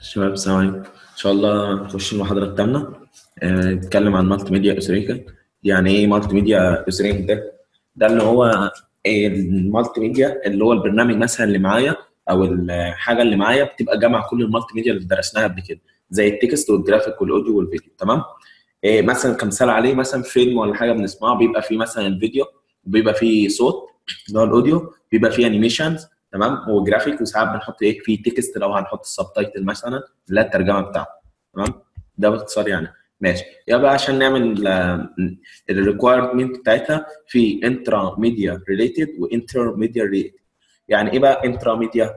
شباب السلام عليكم ان شاء الله نخش المحاضره الثامنه آه، نتكلم عن مالتي ميديا اسريكا يعني ايه مالتي ميديا اسريكا ده ده اللي هو المالتي ميديا اللي هو البرنامج مثلا اللي معايا او الحاجه اللي معايا بتبقى جامعه كل المالتي ميديا اللي درسناها قبل كده زي التكست والجرافيك والاوديو والفيديو تمام إيه مثلا كمثال عليه مثلا فيلم ولا حاجه بنسمعه بيبقى فيه مثلا الفيديو وبيبقى فيه صوت اللي هو الاوديو بيبقى فيه انيميشنز تمام وجرافيك وساعات بنحط ايه في تكست لو هنحط السبتايتل مثلا اللي هي الترجمه بتاعته تمام ده باختصار يعني ماشي يبقى عشان نعمل الريكوايرمنت بتاعتها في انترا ميديا ريليتد وانتر ميديا ريليتد يعني ايه بقى انترا ميديا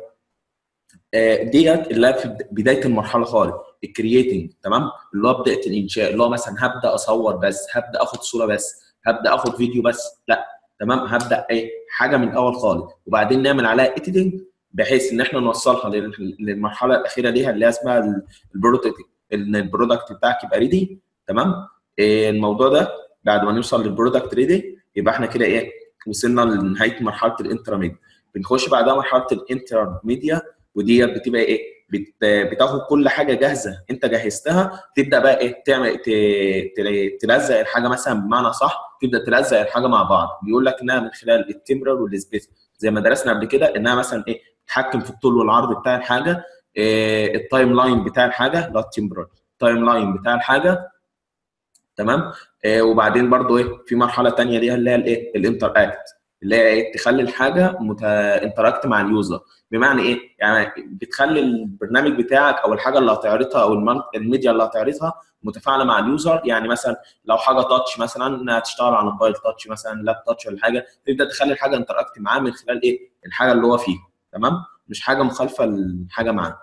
ديت اللي هي في بدايه المرحله خالص الكرييتنج تمام اللي هو بدايه الانشاء اللي هو مثلا هبدا اصور بس هبدا اخد صوره بس هبدا اخد فيديو بس لا تمام هبدا ايه حاجه من الاول خالص وبعدين نعمل عليها اديتنج بحيث ان احنا نوصلها للمرحله الاخيره ليها اللي هي اسمها البرودكت ان البرودكت بتاعك يبقى ريدي تمام إيه الموضوع ده بعد ما نوصل للبرودكت ريدي يبقى احنا كده ايه وصلنا لنهايه مرحله الانترميديا بنخش بعدها مرحله الانترميديا ودي بتبقى ايه بتاخد كل حاجه جاهزه انت جهزتها تبدا بقى ايه تعمل تلزق الحاجه مثلا بمعنى صح تبدا تلزق الحاجه مع بعض بيقول لك انها من خلال التمبرال والسبيس زي ما درسنا قبل كده انها مثلا ايه تتحكم في الطول والعرض بتاع الحاجه إيه التايم لاين بتاع الحاجه لا التمبرال التايم لاين بتاع الحاجه تمام إيه وبعدين برضو ايه في مرحله ثانيه ليها اللي هي الايه الانتر اكت اللي هي ايه تخلي الحاجه انتراكت مع اليوزر بمعنى ايه يعني بتخلي البرنامج بتاعك او الحاجه اللي هتعرضها او الميديا اللي هتعرضها متفاعله مع اليوزر يعني مثلا لو حاجه تاتش مثلا تشتغل على موبايل تاتش مثلا لاب تاتش ولا حاجه تبدا تخلي الحاجه انتراكت معاه من خلال ايه الحاجه اللي هو فيها تمام مش حاجه مخالفه لحاجه معاه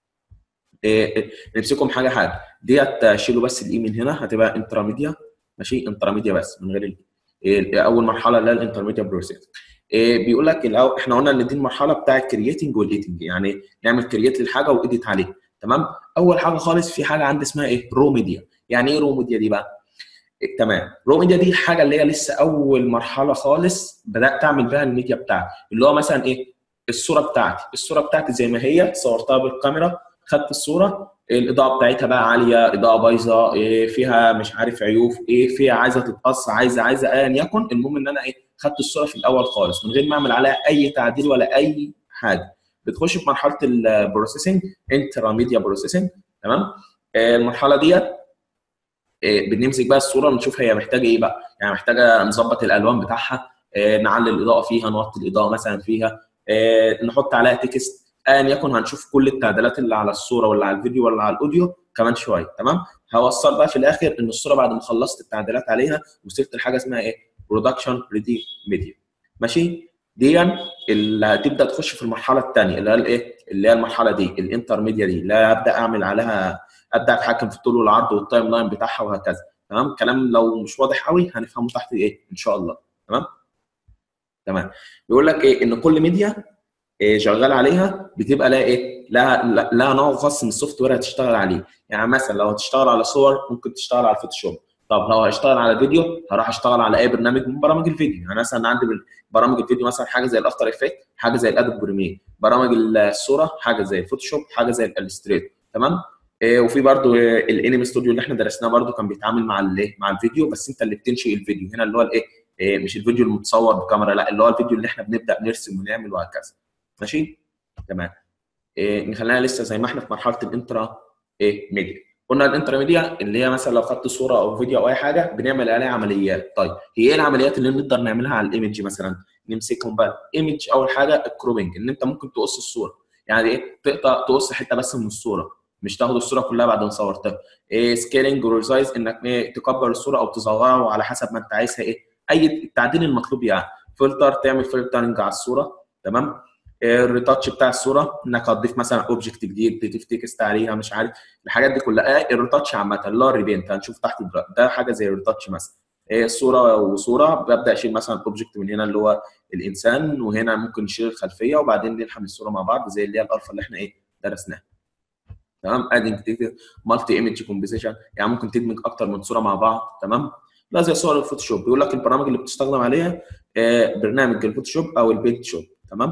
إيه نمسكهم حاجه حاجه ديت شيلوا بس الاي من هنا هتبقى انترميديا ماشي انترميديا بس من غير الاي اول مرحله اللي هي الانترميديا بروسيس إيه بيقول لك الأول احنا قلنا ان دي المرحله بتاعه كرييتنج والايديتنج يعني نعمل كرييت للحاجه وايديت عليها تمام اول حاجه خالص في حاجه عندي اسمها ايه رو ميديا يعني ايه رو ميديا دي بقى إيه تمام رو ميديا دي الحاجه اللي هي لسه اول مرحله خالص بدات اعمل بها الميديا بتاعتي اللي هو مثلا ايه الصوره بتاعتي الصوره بتاعتي زي ما هي صورتها بالكاميرا خدت الصوره الاضاءه بتاعتها بقى عاليه اضاءه بايظه إيه فيها مش عارف عيوب ايه فيها عايزه تتقص عايزه عايزه ايا يكن المهم ان انا ايه خدت الصوره في الاول خالص من غير ما اعمل عليها اي تعديل ولا اي حاجه بتخش في مرحله البروسيسنج انترا ميديا بروسيسنج تمام المرحله ديت بنمسك بقى الصوره نشوف هي محتاجه ايه بقى يعني محتاجه نظبط الالوان بتاعها نعلي الاضاءه فيها نوطي الاضاءه مثلا فيها نحط عليها تكست ايا يكن هنشوف كل التعديلات اللي على الصوره ولا على الفيديو ولا على الاوديو كمان شويه تمام هوصل بقى في الاخر ان الصوره بعد ما خلصت التعديلات عليها وصلت لحاجه اسمها ايه برودكشن ريدي ميديا ماشي دي اللي هتبدا تخش في المرحله الثانيه اللي هي الايه اللي هي المرحله دي الانترميديا دي اللي ابدا اعمل عليها ابدا اتحكم في الطول والعرض والتايم لاين بتاعها وهكذا تمام كلام لو مش واضح قوي هنفهمه تحت ايه ان شاء الله تمام تمام بيقول لك ايه ان كل ميديا إيه شغال عليها بتبقى لها ايه لها لها نوع خاص من السوفت وير هتشتغل عليه يعني مثلا لو هتشتغل على صور ممكن تشتغل على الفوتوشوب طب لو هشتغل على فيديو هروح اشتغل على اي برنامج من برامج الفيديو يعني مثلا عندي برامج الفيديو مثلا حاجه زي الافتر افكت حاجه زي الادوب بريمير برامج الصوره حاجه زي الفوتوشوب حاجه زي الالستريت تمام إيه وفي برده الانمي ستوديو اللي احنا درسناه برده كان بيتعامل مع الايه مع الفيديو بس انت اللي بتنشئ الفيديو هنا اللي هو الايه إيه مش الفيديو المتصور بكاميرا لا اللي هو الفيديو اللي احنا بنبدا نرسم ونعمل وهكذا ماشي تمام إيه نخلينا لسه زي ما احنا في مرحله الانترا ايه ميديا قلنا الانترميديا اللي هي مثلا لو خدت صوره او فيديو او اي حاجه بنعمل عليها عمليات طيب هي ايه العمليات اللي نقدر نعملها على الايمج مثلا نمسكهم بقى ايمج اول حاجه الكروبنج ان انت ممكن تقص الصوره يعني ايه تقطع تقص حته بس من الصوره مش تاخد الصوره كلها بعد ما صورتها ايه سكيلنج وريزايز انك إيه تكبر الصوره او تصغرها وعلى حسب ما انت عايزها ايه اي التعديل المطلوب يعني فلتر تعمل فلترنج على الصوره تمام الريتاتش بتاع الصوره انك هتضيف مثلا اوبجكت جديد تضيف تكست عليها مش عارف الحاجات دي كلها الريتاتش عامه اللي هو الريبينت هنشوف تحت ده حاجه زي الريتاتش مثلا صوره وصوره ببدا اشيل مثلا اوبجكت من هنا اللي هو الانسان وهنا ممكن نشيل الخلفيه وبعدين نلحم الصوره مع بعض زي اللي هي الالفا اللي احنا ايه درسناها تمام ادنج مالتي ايمج كومبوزيشن يعني ممكن تدمج اكتر من صوره مع بعض تمام لا زي صور الفوتوشوب بيقول لك البرامج اللي بتستخدم عليها برنامج الفوتوشوب او البينت شوب تمام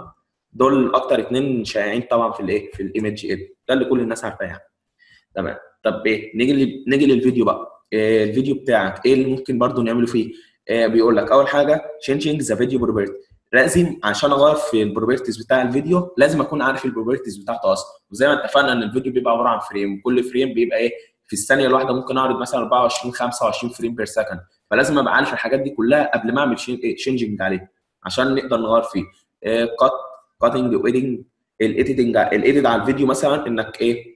دول اكتر اتنين شائعين طبعا في الايه في الايمج اديت ده اللي كل الناس عارفاه يعني تمام طب ايه نيجي ل- نيجي للفيديو بقى إيه الفيديو بتاعك ايه اللي ممكن برضو نعمله فيه إيه بيقول لك اول حاجه changing the video property لازم عشان اغير في البروبرتيز بتاع الفيديو لازم اكون عارف البروبرتيز بتاعته اصلا وزي ما اتفقنا ان الفيديو بيبقى عباره عن فريم كل فريم بيبقى ايه في الثانيه الواحده ممكن اعرض مثلا 24 25 فريم بير سكند فلازم ابقى عارف الحاجات دي كلها قبل ما اعمل شينجنج عليه عشان نقدر نغير فيه كات كاتنج وإيدنج الايديتنج الايديت على الفيديو مثلا انك ايه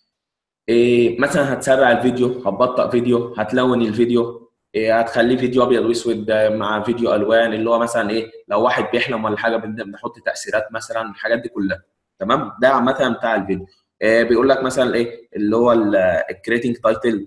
إيه مثلا هتسرع الفيديو هتبطئ فيديو هتلون الفيديو إيه هتخليه فيديو ابيض واسود مع فيديو الوان اللي هو مثلا ايه لو واحد بيحلم ولا حاجه بنبدا نحط تاثيرات مثلا الحاجات دي كلها تمام ده عامه بتاع الفيديو إيه بيقول لك مثلا ايه اللي هو الكريتنج تايتل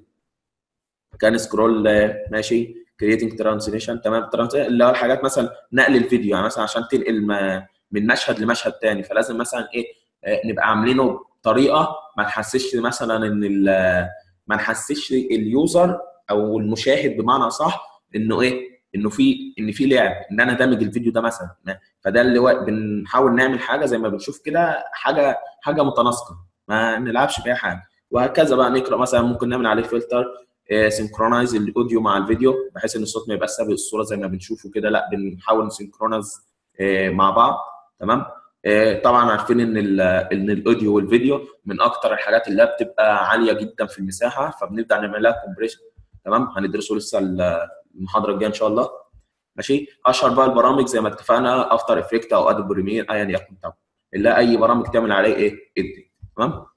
كان سكرول ماشي كريتنج ترانسليشن تمام اللي هو الحاجات مثلا نقل الفيديو يعني مثلا عشان تنقل من مشهد لمشهد تاني فلازم مثلا ايه نبقى عاملينه بطريقه ما تحسسش مثلا ان ما نحسسش اليوزر او المشاهد بمعنى صح انه ايه انه في ان في لعب ان انا دامج الفيديو ده مثلا فده اللي هو بنحاول نعمل حاجه زي ما بنشوف كده حاجه حاجه متناسقه ما نلعبش فيها حاجه وهكذا بقى نقرا مثلا ممكن نعمل عليه فلتر سينكرونايز الاوديو مع الفيديو بحيث ان الصوت ما يبقاش سابق الصوره زي ما بنشوفه كده لا بنحاول نسينكرونايز مع بعض تمام طبعا عارفين ان ان الاوديو والفيديو من اكتر الحاجات اللي بتبقى عاليه جدا في المساحه فبنبدا نعمل لها كومبريشن تمام هندرسه لسه المحاضره الجايه ان شاء الله ماشي اشهر بقى البرامج زي ما اتفقنا افتر افكت او ادوب بريمير ايا يكن طبعا اللي اي برامج تعمل عليه ايه ادي تمام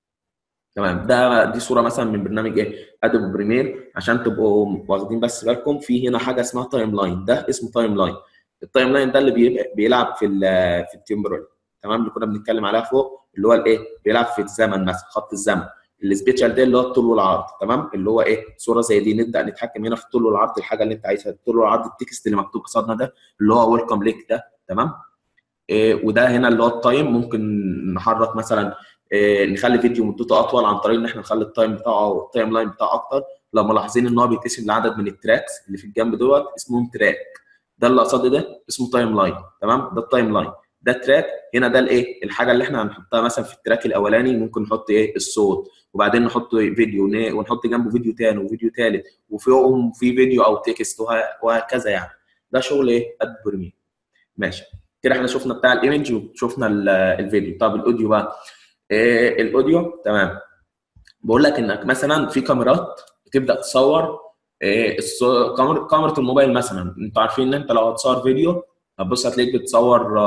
تمام ده دي صوره مثلا من برنامج ايه ادوب بريمير عشان تبقوا واخدين بس بالكم في هنا حاجه اسمها تايم لاين ده اسمه تايم لاين التايم لاين ده اللي بيلعب في ال في التمبرال تمام اللي كنا بنتكلم عليها فوق اللي هو الايه بيلعب في الزمن مثلا خط الزمن السبيشال ده اللي هو الطول والعرض تمام اللي هو ايه صوره زي دي نبدا نتحكم هنا في الطول والعرض الحاجه اللي انت عايزها الطول والعرض التكست اللي مكتوب قصادنا ده اللي هو ويلكم ليك ده تمام إيه وده هنا اللي هو التايم ممكن نحرك مثلا إيه نخلي فيديو مدته اطول عن طريق ان احنا نخلي التايم بتاعه او التايم لاين بتاعه اكتر لو ملاحظين ان هو بيتقسم لعدد من التراكس اللي في الجنب دوت اسمهم تراك ده اللي قصادي ده اسمه تايم لاين تمام ده التايم لاين ده تراك هنا ده الايه الحاجه اللي احنا هنحطها مثلا في التراك الاولاني ممكن نحط ايه الصوت وبعدين نحط فيديو ونحط جنبه فيديو تاني وفيديو تالت وفيهم في فيديو او تكست وهكذا يعني ده شغل ايه اد بريمير ماشي كده احنا شفنا بتاع الايمج وشفنا الفيديو طب الاوديو بقى إيه الاوديو تمام بقول لك انك مثلا في كاميرات بتبدا تصور إيه كاميرا كاميرا الموبايل مثلا انتوا عارفين ان انت لو هتصور فيديو هتبص هتلاقيك بتصور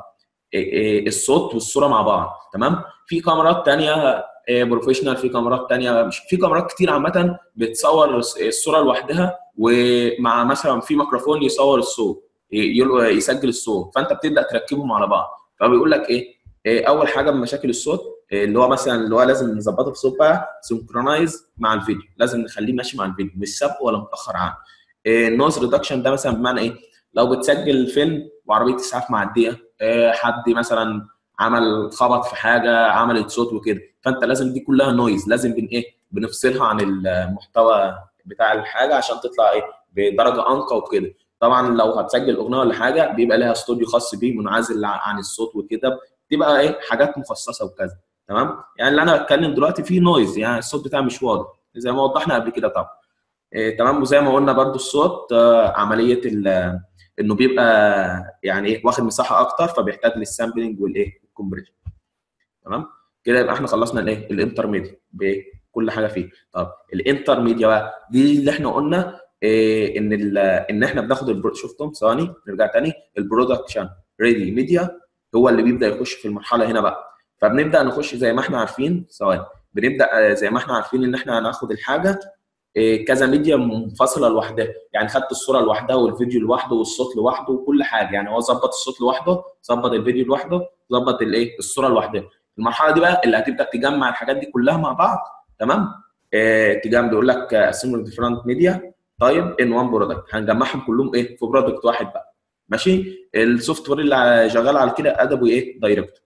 إيه الصوت والصوره مع بعض تمام في كاميرات ثانيه بروفيشنال في كاميرات ثانيه في كاميرات كتير عامه بتصور الصوره لوحدها ومع مثلا في ميكروفون يصور الصوت يسجل الصوت فانت بتبدا تركبهم على بعض فبيقول لك ايه, إيه اول حاجه من مشاكل الصوت إيه اللي هو مثلا اللي هو لازم نظبطه في الصوت بقى سنكرونايز مع الفيديو لازم نخليه ماشي مع الفيديو مش سابقه ولا متاخر عنه إيه النويز ريدكشن ده مثلا بمعنى ايه لو بتسجل فيلم وعربيه اسعاف معديه إيه حد مثلا عمل خبط في حاجه عملت صوت وكده فانت لازم دي كلها نويز لازم بن ايه بنفصلها عن المحتوى بتاع الحاجه عشان تطلع ايه بدرجه انقى وكده طبعا لو هتسجل اغنيه ولا حاجه بيبقى لها استوديو خاص بيه منعزل عن الصوت وكده بتبقى ايه حاجات مخصصه وكذا تمام يعني اللي انا بتكلم دلوقتي فيه نويز يعني الصوت بتاعي مش واضح زي ما وضحنا قبل كده طبعا إيه تمام وزي ما قلنا برده الصوت آه عمليه انه بيبقى يعني ايه واخد مساحه اكتر فبيحتاج للسامبلنج والايه الكومبريشن تمام كده يبقى احنا خلصنا الايه الانترميديا بكل حاجه فيه طب الانترميديا بقى دي اللي احنا قلنا إيه ان ان احنا بناخد البرو... شفتم ثواني نرجع تاني البرودكشن ريدي ميديا هو اللي بيبدا يخش في المرحله هنا بقى فبنبدا نخش زي ما احنا عارفين ثواني بنبدا زي ما احنا عارفين ان احنا هناخد الحاجه إيه كذا ميديا منفصله لوحدها يعني خدت الصوره لوحدها والفيديو لوحده والصوت لوحده وكل حاجه يعني هو ظبط الصوت لوحده ظبط الفيديو لوحده ظبط الايه الصوره لوحدها المرحله دي بقى اللي هتبدا تجمع الحاجات دي كلها مع بعض تمام إيه تجمع بيقول لك اسمبل ديفرنت ميديا طيب ان وان برودكت هنجمعهم كلهم ايه في برودكت واحد بقى ماشي السوفت وير اللي شغال على كده ادبه ايه دايركت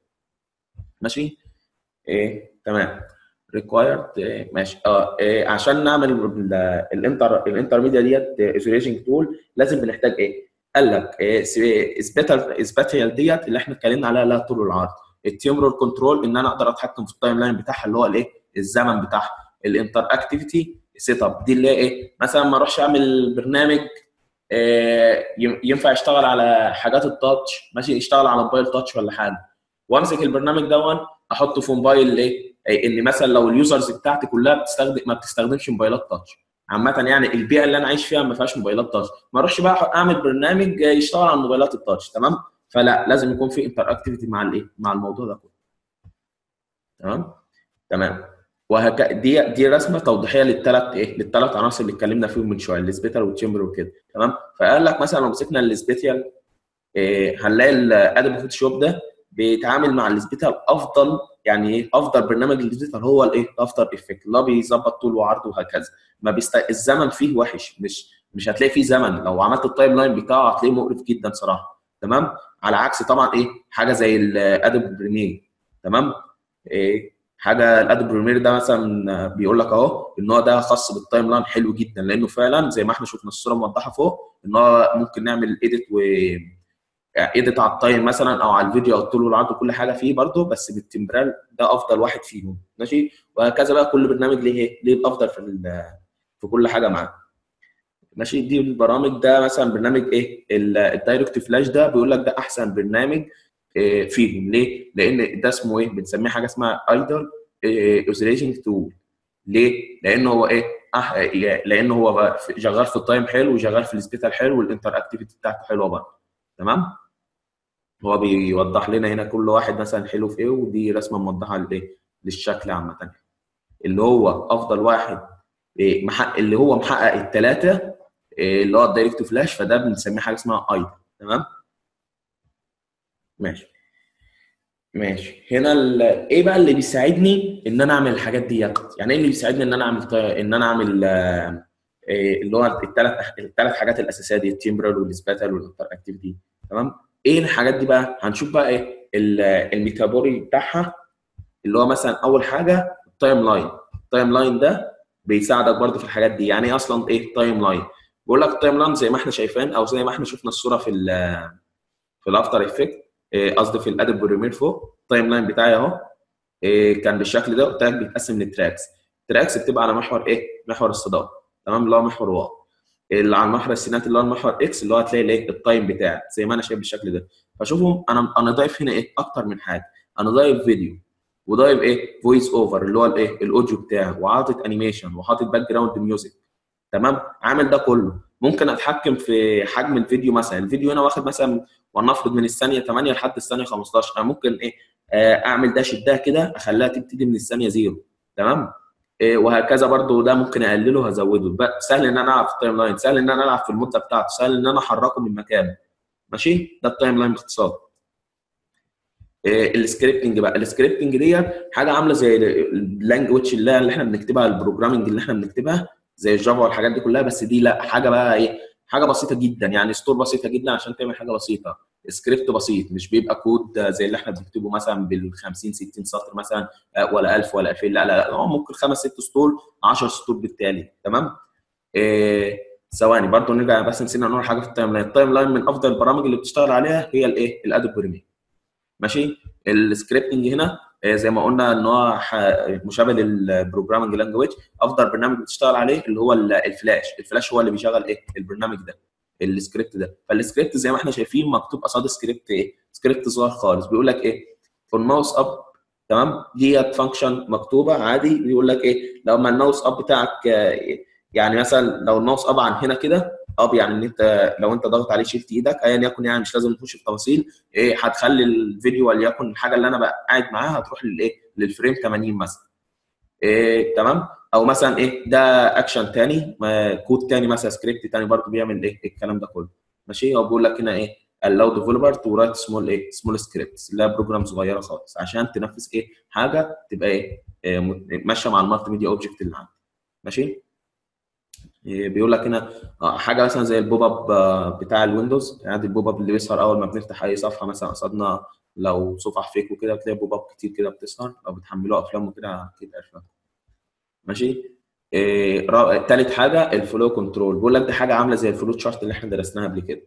ماشي ايه تمام ريكوايرد إيه ماشي اه إيه عشان نعمل الانتر الانترميديا ديت ايزوليشن تول لازم بنحتاج ايه قال لك سباتيال ديت اللي احنا اتكلمنا عليها لها طول العرض التيمرال كنترول ان انا اقدر اتحكم في التايم لاين بتاعها اللي هو الايه الزمن بتاعها الانتر اكتيفيتي سيت اب دي اللي هي ايه مثلا ما اروحش اعمل برنامج آه، ي- ينفع يشتغل على حاجات التاتش ماشي يشتغل على موبايل تاتش ولا حاجه وامسك البرنامج دون احطه في موبايل ايه إيه، ان مثلا لو اليوزرز بتاعتي كلها بتستخدم ما بتستخدمش موبايلات تاتش عامة يعني البيئة اللي أنا عايش فيها ما فيهاش موبايلات تاتش، ما اروحش بقى أعمل برنامج يشتغل على موبايلات التاتش تمام؟ فلا لازم يكون في انتر اكتيفيتي مع الايه؟ مع الموضوع ده كله. تمام؟ تمام وهك... دي دي رسمه توضيحيه للثلاث ايه؟ للثلاث عناصر اللي اتكلمنا فيهم من شويه السبيتال والتشامبر وكده تمام؟ فقال لك مثلا لو مسكنا السبيتال إيه هنلاقي الادب فوتوشوب ده بيتعامل مع السبيتال افضل يعني ايه افضل برنامج للسبيتال هو الايه افتر افكت اللي هو بيظبط طول وعرض وهكذا ما بيست... الزمن فيه وحش مش مش هتلاقي فيه زمن لو عملت التايم لاين بتاعه هتلاقيه مقرف جدا صراحه تمام على عكس طبعا ايه حاجه زي الادب بريمير تمام إيه حاجه الادب بريمير ده مثلا بيقول لك اهو ان هو ده خاص بالتايم لاين حلو جدا لانه فعلا زي ما احنا شفنا الصوره موضحه فوق ان هو ممكن نعمل ايديت و ايديت على التايم مثلا او على الفيديو او الطول والعرض وكل حاجه فيه برده بس بالتمبرال ده افضل واحد فيهم ماشي وهكذا بقى كل برنامج ليه ايه ليه الافضل في في كل حاجه معاه ماشي دي البرامج ده مثلا برنامج ايه الدايركت فلاش ده بيقول لك ده احسن برنامج إيه فيهم ليه؟ لان ده اسمه ايه؟ بنسميه حاجه اسمها ايدل اوزريشن تول ليه؟ لان هو ايه؟ أح... لان هو شغال في التايم حلو وشغال في السبيتال حلو والانتر اكتيفيتي بتاعته حلوه برضه تمام؟ هو بيوضح لنا هنا كل واحد مثلا حلو في ايه ودي رسمه موضحه لايه؟ للشكل عامه اللي هو افضل واحد إيه محقق اللي هو محقق الثلاثه إيه اللي هو الدايركت فلاش فده بنسميه حاجه اسمها ايدل تمام؟ ماشي ماشي هنا ايه بقى اللي بيساعدني ان انا اعمل الحاجات ديت يعني ايه اللي بيساعدني ان انا اعمل ان انا اعمل إيه اللي هو الثلاث الثلاث حاجات الاساسيه دي التمبرال والسباتال والانتر اكتيفيتي تمام ايه الحاجات دي بقى هنشوف بقى ايه الميتابوري بتاعها اللي هو مثلا اول حاجه التايم لاين التايم لاين ده بيساعدك برضه في الحاجات دي يعني ايه اصلا ايه تايم لاين بيقول لك التايم لاين زي ما احنا شايفين او زي ما احنا شفنا الصوره في ال في الافتر افكت قصدي في الادب بريمير فوق التايم لاين بتاعي اهو كان بالشكل ده قلت لك بيتقسم لتراكس تراكس بتبقى على محور ايه محور الصدام تمام اللي هو محور واو اللي على محور السينات اللي هو المحور اكس اللي هو هتلاقي الايه التايم بتاعي زي ما انا شايف بالشكل ده فشوفوا انا انا ضايف هنا ايه اكتر من حاجه انا ضايف فيديو وضايف ايه فويس اوفر اللي هو الايه الاوديو بتاعي وحاطط انيميشن وحاطط باك جراوند ميوزك تمام عامل ده كله ممكن اتحكم في حجم الفيديو مثلا الفيديو هنا واخد مثلا ولنفرض من الثانيه 8 لحد الثانيه 15 انا ممكن ايه اعمل داش ده كده اخليها تبتدي من الثانيه زيرو تمام إيه وهكذا برضو ده ممكن اقلله هزوده سهل ان انا العب في التايم لاين سهل ان انا العب في المده بتاعته سهل ان انا احركه من مكانه ماشي ده التايم لاين باختصار إيه السكريبتنج بقى السكريبتنج دي حاجه عامله زي اللانجوج اللي, اللي احنا بنكتبها البروجرامنج اللي احنا بنكتبها زي الجافا والحاجات دي كلها بس دي لا حاجه بقى ايه حاجه بسيطه جدا يعني ستور بسيطه جدا عشان تعمل حاجه بسيطه سكريبت بسيط مش بيبقى كود زي اللي احنا بنكتبه مثلا بال 50 60 سطر مثلا ولا 1000 ولا 2000 لا لا هو ممكن خمس ست سطور 10 سطور بالتالي تمام إيه ثواني برضو نرجع بس نسينا نقول حاجه في التايم لاين التايم لاين من افضل البرامج اللي بتشتغل عليها هي الايه الادوب بريمير ماشي السكريبتنج هنا زي ما قلنا ان هو مشابه للبروجرامنج لانجويج افضل برنامج بتشتغل عليه اللي هو الفلاش الفلاش هو اللي بيشغل ايه البرنامج ده السكريبت ده فالسكريبت زي ما احنا شايفين مكتوب قصاد سكريبت ايه سكريبت صغير خالص بيقول لك ايه فور ماوس اب تمام ديت فانكشن مكتوبه عادي بيقول لك ايه لو ما الماوس اب بتاعك يعني مثلا لو الماوس اب عن هنا كده اب يعني ان انت لو انت ضاغط عليه شيفت ايدك ايا يكن يعني مش لازم نخش في تفاصيل ايه هتخلي الفيديو وليكن الحاجه اللي انا بقى قاعد معاها هتروح للايه للفريم 80 مثلا إيه تمام او مثلا ايه ده اكشن تاني كود تاني مثلا سكريبت تاني برضه بيعمل ايه الكلام ده كله ماشي هو بيقول لك هنا ايه allow developer to write small ايه small scripts اللي هي بروجرام صغيره خالص عشان تنفذ ايه حاجه تبقى ايه, إيه ماشيه مع المالتي ميديا اوبجكت اللي عندك ماشي بيقول لك هنا حاجه مثلا زي البوب اب بتاع الويندوز يعني البوب اب اللي بيظهر اول ما بنفتح اي صفحه مثلا قصدنا لو صفح فيك وكده بتلاقي بوب اب كتير كده بتظهر او بتحملوا افلام وكده اكيد عارفها ماشي إيه تالت حاجه الفلو كنترول بيقول لك دي حاجه عامله زي الفلو تشارت اللي احنا درسناها قبل كده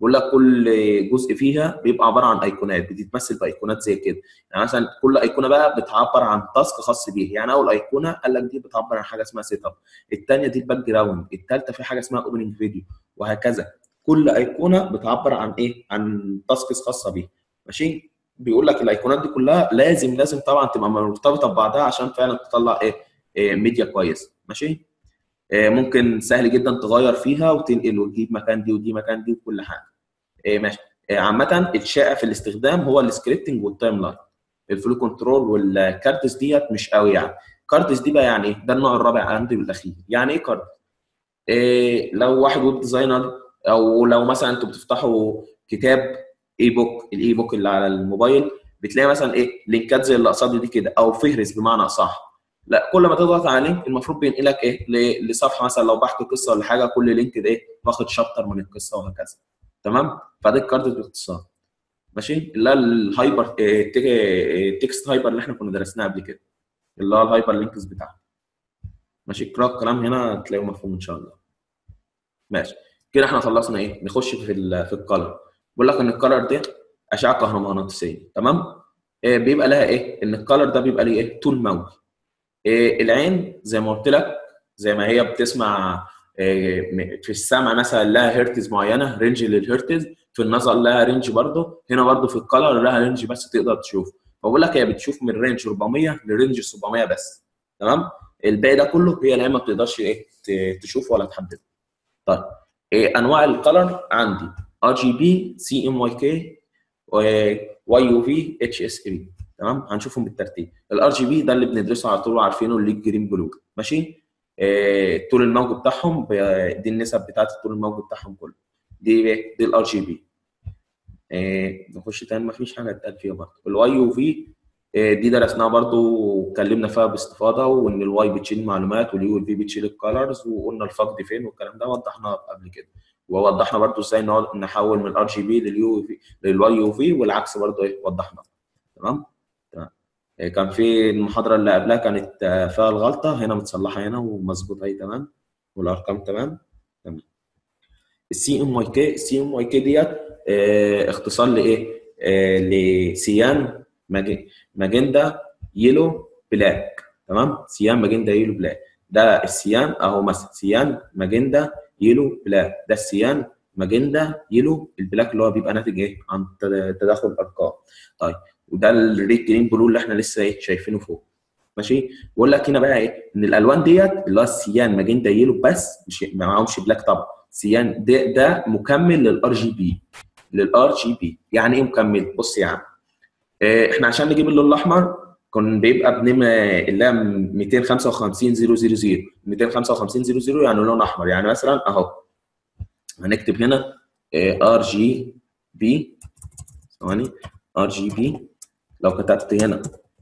بيقول لك كل جزء فيها بيبقى عباره عن ايقونات بتتمثل بايقونات زي كده يعني مثلا كل ايقونه بقى بتعبر عن تاسك خاص بيها يعني اول ايقونه قال لك دي بتعبر عن حاجه اسمها سيت اب الثانيه دي الباك جراوند الثالثه في حاجه اسمها اوبننج فيديو وهكذا كل ايقونه بتعبر عن ايه عن تاسكس خاصه بيها ماشي بيقول لك الايقونات دي كلها لازم لازم طبعا تبقى مرتبطه ببعضها عشان فعلا تطلع ايه, إيه ميديا كويس ماشي إيه ممكن سهل جدا تغير فيها وتنقل وتجيب مكان دي ودي مكان دي وكل حاجه إيه ماشي إيه عامه الشائع في الاستخدام هو السكريبتنج والتايم لاين الفلو كنترول والكارتس ديت مش قوي يعني كارتس دي بقى يعني ايه ده النوع الرابع عندي والاخير يعني ايه كارت إيه لو واحد ويب ديزاينر او لو مثلا انتوا بتفتحوا كتاب اي بوك الاي بوك اللي على الموبايل بتلاقي مثلا ايه لينكات زي اللي قصادي دي كده او فهرس بمعنى اصح لا كل ما تضغط على لينك المفروض بينقلك ايه لصفحه مثلا لو بحكي قصه ولا حاجه كل لينك ده ايه واخد شابتر من القصه وهكذا تمام فده الكارت باختصار ماشي اللي هي الهايبر التكست هايبر اللي احنا كنا درسناه قبل كده اللي هو الهايبر لينكس بتاعها ماشي اقرا الكلام هنا تلاقيه مفهوم ان شاء الله ماشي كده احنا خلصنا ايه نخش في ال في الكلر بيقول لك ان الكلر دي اشعه كهرومغناطيسيه تمام إيه بيبقى لها ايه ان الكلر ده بيبقى ليه ايه طول موجي إيه العين زي ما قلت لك زي ما هي بتسمع إيه في السمع مثلا لها هرتز معينه رينج للهرتز في النظر لها رينج برضه هنا برضه في الكلر لها رينج بس تقدر تشوف فبقول لك هي بتشوف من رينج 400 لرينج 700 بس تمام الباقي ده كله هي العين ما بتقدرش ايه تشوفه ولا تحدده طيب إيه انواع الكلر عندي ار جي بي سي ام واي كي واي يو في اتش اس اي تمام هنشوفهم بالترتيب الار جي بي ده اللي بندرسه على طول وعارفينه اللي جرين بلو ماشي إيه طول الموج بتاعهم دي النسب بتاعت الطول الموج بتاعهم كله دي دي الار جي بي نخش تاني مفيش حاجه اتقال فيها برضه الواي يو في دي درسناها برضه واتكلمنا فيها باستفاضه وان الواي بتشيل معلومات واليو في بتشيل الكالرز وقلنا الفقد فين والكلام ده وضحناه قبل كده ووضحنا برضو ازاي نحول من الار جي بي لليو في للواي يو في والعكس برضو ايه وضحنا تمام تمام كان في المحاضره اللي قبلها كانت فيها الغلطه هنا متصلحه هنا ومظبوطه اهي تمام والارقام تمام تمام السي ام واي كي السي ام واي كي ديت اه اختصار لايه؟ اه لسيان ماجندا يلو بلاك تمام سيان ماجندا يلو بلاك ده السيان اهو مثلا سيان ماجندا يلو بلاك ده السيان ماجندا يلو البلاك اللي هو بيبقى ناتج ايه عن تداخل الارقام طيب وده الريد جرين بلو اللي احنا لسه ايه شايفينه فوق ماشي بقول لك هنا بقى ايه ان الالوان ديت اللي هو السيان ماجندا يلو بس مش ما معهمش بلاك طبعا سيان ده ده مكمل للار جي بي للار جي بي يعني ايه مكمل بص يا عم إيه احنا عشان نجيب اللون الاحمر كان بيبقى بنم اللي هي 255 000 255 00 يعني لون احمر يعني مثلا اهو هنكتب هنا ار جي بي ثواني ار جي بي لو كتبت هنا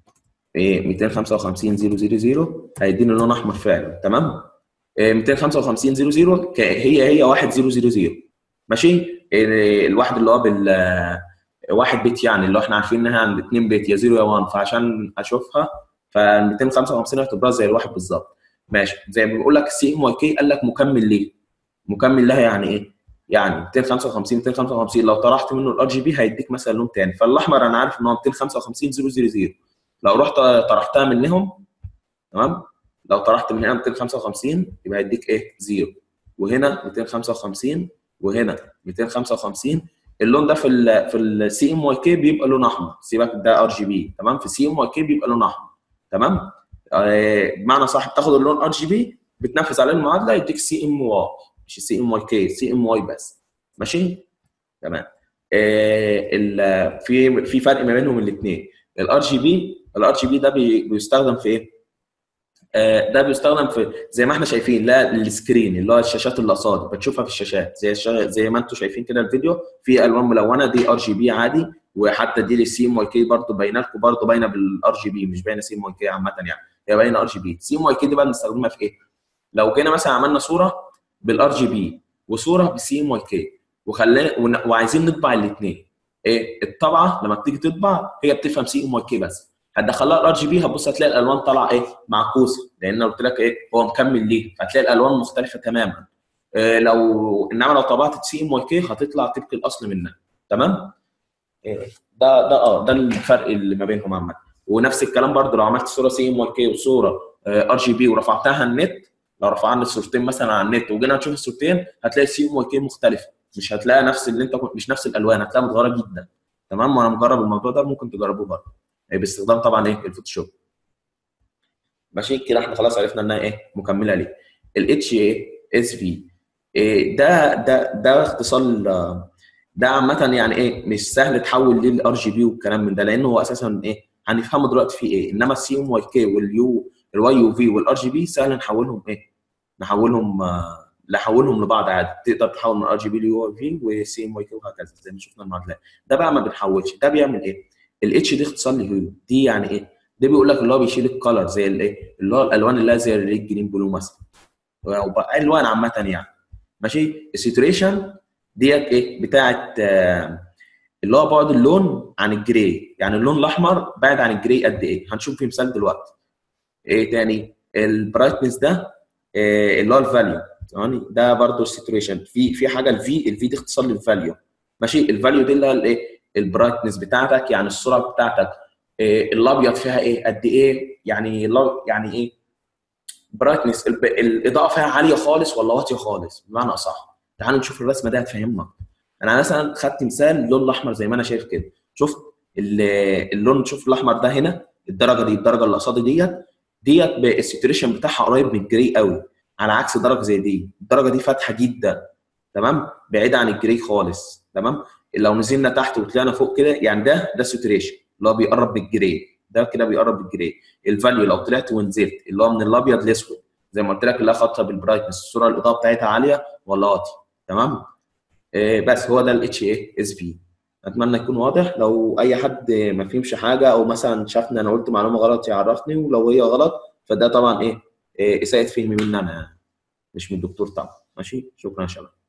255 000 هيديني لون احمر فعلا تمام 255 00 هي هي 1000 ماشي الواحد اللي هو بال واحد بيت يعني اللي احنا عارفين انها عند 2 بيت يا 0 يا 1 فعشان اشوفها ف 255 هتبقى زي الواحد بالظبط ماشي زي ما بيقول لك السي ام واي كي قال لك مكمل ليه؟ مكمل لها يعني ايه؟ يعني 255 255 لو طرحت منه الار جي بي هيديك مثلا لون تاني فالاحمر انا عارف ان هو 255 000 لو رحت طرحتها منهم تمام لو طرحت من هنا 255 يبقى هيديك ايه؟ زيرو وهنا 255 وهنا 255 اللون ده في ال في السي ام واي كي بيبقى لون احمر سيبك ده ار جي بي تمام في السي ام واي كي بيبقى لون احمر تمام بمعنى صح بتاخد اللون ار جي بي بتنفذ عليه المعادله يديك سي ام واي مش سي ام واي كي سي ام واي بس ماشي تمام آه في في فرق ما بينهم الاثنين الار جي بي الار جي بي ده بي بيستخدم في ايه؟ آه ده بيستخدم في زي ما احنا شايفين لا السكرين اللي هو الشاشات اللي قصادي بتشوفها في الشاشات زي الشا... زي ما انتم شايفين كده الفيديو في الوان ملونه دي ار جي بي عادي وحتى دي للسي ام واي كي برضه باينه لكم برضه باينه بالار جي بي مش باينه سي ام واي كي عامه يعني هي باينه ار جي بي سي ام واي كي دي بقى بنستخدمها في ايه؟ لو جينا مثلا عملنا صوره بالار جي بي وصوره بالسي ام واي كي وخلينا وعايزين نطبع الاثنين ايه الطبعه لما بتيجي تطبع هي بتفهم سي ام واي كي بس هتدخلها الار جي بي هتبص هتلاقي الالوان طالعه ايه معكوسه لان انا قلت لك ايه هو مكمل ليه فهتلاقي الالوان مختلفه تماما آه، لو انما لو طبعت سي ام واي كي هتطلع طبق الاصل منها تمام آه، ده ده اه ده الفرق اللي ما بينهم عامه ونفس الكلام برضو لو عملت صوره سي ام واي كي وصوره ار جي بي ورفعتها على النت لو رفعنا الصورتين مثلا على النت وجينا نشوف الصورتين هتلاقي السي ام واي كي مختلفه مش هتلاقي نفس اللي انت كنت مش نفس الالوان هتلاقيها متغيره جدا تمام وانا مجرب الموضوع ده ممكن تجربوه برضه إيه، باستخدام طبعا ايه الفوتوشوب ماشي كده احنا خلاص عرفنا انها ايه مكمله ليه الاتش اي اس في ده ده ده اختصار ال- ده عامه يعني ايه مش سهل تحول ليه الار جي بي والكلام من ده لانه هو اساسا ايه هنفهمه دلوقتي في ايه انما السي ام واي كي واليو الواي يو في والار جي بي سهل نحولهم ايه نحولهم آه، نحولهم لبعض عادي تقدر تحول من ار جي بي ليو اي في وسي ام واي كي وهكذا زي ما شفنا المعادلات ده بقى ما بنحولش ده بيعمل ايه الاتش دي اختصار لهيو دي يعني ايه ده بيقول لك اللي هو بيشيل الكلر زي الايه اللي هو الالوان اللي هي زي الريد جرين بلو مثلا او بقى الوان عامه يعني ماشي السيتويشن ديت ايه بتاعت آه، اللي هو بعد اللون عن الجراي يعني اللون الاحمر بعد عن الجراي قد ايه هنشوف في مثال دلوقتي ايه تاني البرايتنس ده إيه اللي هو الفاليو يعني ده برضو السيتويشن في في حاجه الفي الفي دي اختصار للفاليو ماشي الفاليو دي اللي هي الايه البرايتنس بتاعتك يعني السرعه بتاعتك إيه الابيض فيها ايه قد ايه يعني لا- يعني ايه برايتنس الاضاءه فيها عاليه خالص ولا واطيه خالص بمعنى اصح تعالوا نشوف الرسمه دي هتفهمنا انا مثلا خدت مثال اللون الاحمر زي ما انا شايف كده شفت ال- اللون شوف الاحمر ده هنا الدرجه دي الدرجه اللي قصادي ديت ديت السيتوريشن بتاعها قريب من الجري قوي على عكس درجه زي دي الدرجه دي فاتحه جدا تمام بعيده عن الجري خالص تمام لو نزلنا تحت وطلعنا فوق كده يعني ده ده سيتوريشن اللي هو بيقرب بالجري ده كده بيقرب بالجري الفاليو لو طلعت ونزلت اللي هو من الابيض للاسود زي ما قلت لك اللي هي خاطره بالبرايتنس الصوره الاضاءه بتاعتها عاليه ولا واطيه تمام آه، بس هو ده الاتش اي اس في اتمنى يكون واضح لو اي حد ما فهمش حاجه او مثلا شافني انا قلت معلومه غلط يعرفني ولو هي غلط فده طبعا ايه إيه، اساءه فهم مني انا يعني مش من الدكتور طبعا ماشي شكرا يا شباب